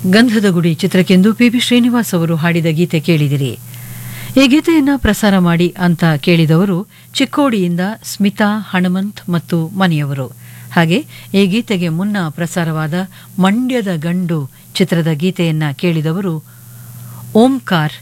ಗಂಧದ ಗುಡಿ ಚಿತ್ರಕ್ಕೆಂದು P B Srinivas ಅವರು ಹಾಡಿದ ಗೀತೆ ಕೇಳಿದಿರಿ ಈ ಗೀತೆಯನ್ನ ಪ್ರಸಾರ ಮಾಡಿ ಅಂತ ಕೇಳಿದವರು ಚಿಕ್ಕೋಡಿಯಿಂದ ಸ್ಮಿತಾ ಹಣಮಂತ್ ಮತ್ತು ಮನೆಯವರು ಹಾಗೆ ಈ ಗೀತೆಗೆ ಮುನ್ನ ಪ್ರಸಾರವಾದ ಮಂಡ್ಯದ ಗಂಡು ಚಿತ್ರದ ಗೀತೆಯನ್ನ ಕೇಳಿದವರು ಓಂಕಾರ್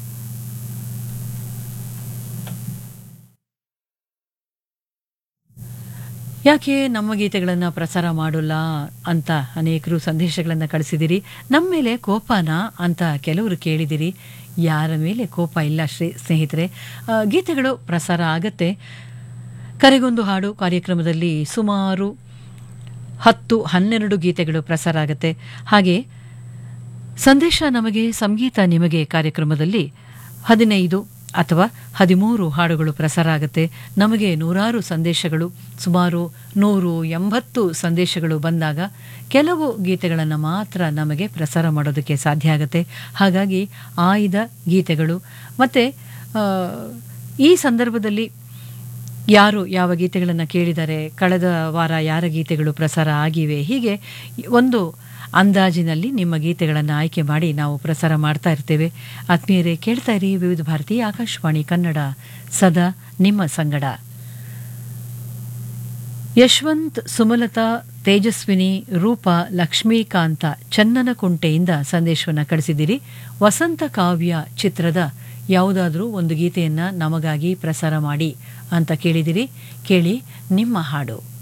ಯಾಕೆ ನಮ್ಮ ಗೀತೆಗಳನ್ನು ಪ್ರಸಾರ ಮಾಡೋಲ್ಲ ಅಂತ ಅನೇಕರು ಸಂದೇಶಗಳನ್ನು ಕಳಿಸಿದಿರಿ ನಮ್ಮ ಮೇಲೆ ಕೋಪನ ಅಂತ ಕೆಲವರು ಕೇಳಿದಿರಿ ಯಾರ ಮೇಲೆ ಕೋಪ ಇಲ್ಲ ಶ್ರೇ ಸ್ನೇಹಿತರೆ ಆ, ಗೀತೆಗಳು ಪ್ರಸಾರ ಆಗತ್ತೆ ಕರೆಗೊಂದು ಹಾಡು ಕಾರ್ಯಕ್ರಮದಲ್ಲಿ ಸುಮಾರು ಹತ್ತು ಹನ್ನೆರಡು ಗೀತೆಗಳು ಪ್ರಸಾರ ಆಗುತ್ತೆ ಹಾಗೆ ಸಂದೇಶ ನಮಗೆ ಸಂಗೀತ ನಿಮಗೆ ಕಾರ್ಯಕ್ರಮದಲ್ಲಿ ಹದಿನೈದು ಅಥವಾ ಹದಿಮೂರು ಹಾಡುಗಳು ಪ್ರಸಾರ ಆಗುತ್ತೆ ನಮಗೆ ನೂರಾರು ಸಂದೇಶಗಳು ಸುಮಾರು ನೂರು ಎಂಬತ್ತು ಸಂದೇಶಗಳು ಬಂದಾಗ ಕೆಲವು ಗೀತೆಗಳನ್ನು ಮಾತ್ರ ನಮಗೆ ಪ್ರಸಾರ ಮಾಡೋದಕ್ಕೆ ಸಾಧ್ಯ ಆಗುತ್ತೆ ಹಾಗಾಗಿ ಆಯ್ದ ಗೀತೆಗಳು ಮತ್ತು ಈ ಸಂದರ್ಭದಲ್ಲಿ ಯಾರು ಯಾವ ಗೀತೆಗಳನ್ನು ಕೇಳಿದ್ದಾರೆ ಕಳೆದ ವಾರ ಯಾರ ಗೀತೆಗಳು ಪ್ರಸಾರ ಆಗಿವೆ ಹೀಗೆ ಒಂದು ಅಂದಾಜಿನಲ್ಲಿ ನಿಮ್ಮ ಗೀತೆಗಳನ್ನು ಆಯ್ಕೆ ಮಾಡಿ ನಾವು ಪ್ರಸಾರ ಮಾಡ್ತಾ ಇರ್ತೇವೆ ಆತ್ಮೀಯರೇ ಕೇಳ್ತಾ ಇರಿ ವಿವಿಧ ಭಾರತಿ ಆಕಾಶವಾಣಿ ಕನ್ನಡ ಸದಾ ನಿಮ್ಮ ಸಂಗಡ ಯಶವಂತ್ ಸುಮಲತಾ ತೇಜಸ್ವಿನಿ ರೂಪ ಲಕ್ಷ್ಮೀಕಾಂತ ಚನ್ನನಕುಂಟೆಯಿಂದ ಸಂದೇಶವನ್ನು ಕಳಿಸಿದ್ದೀರಿ ವಸಂತ ಕಾವ್ಯ ಚಿತ್ರದ ಯಾವುದಾದ್ರೂ ಒಂದು ಗೀತೆಯನ್ನ ನಮಗಾಗಿ ಪ್ರಸಾರ ಮಾಡಿ ಅಂತ ಕೇಳಿದಿರಿ ಕೇಳಿ ನಿಮ್ಮ ಹಾಡು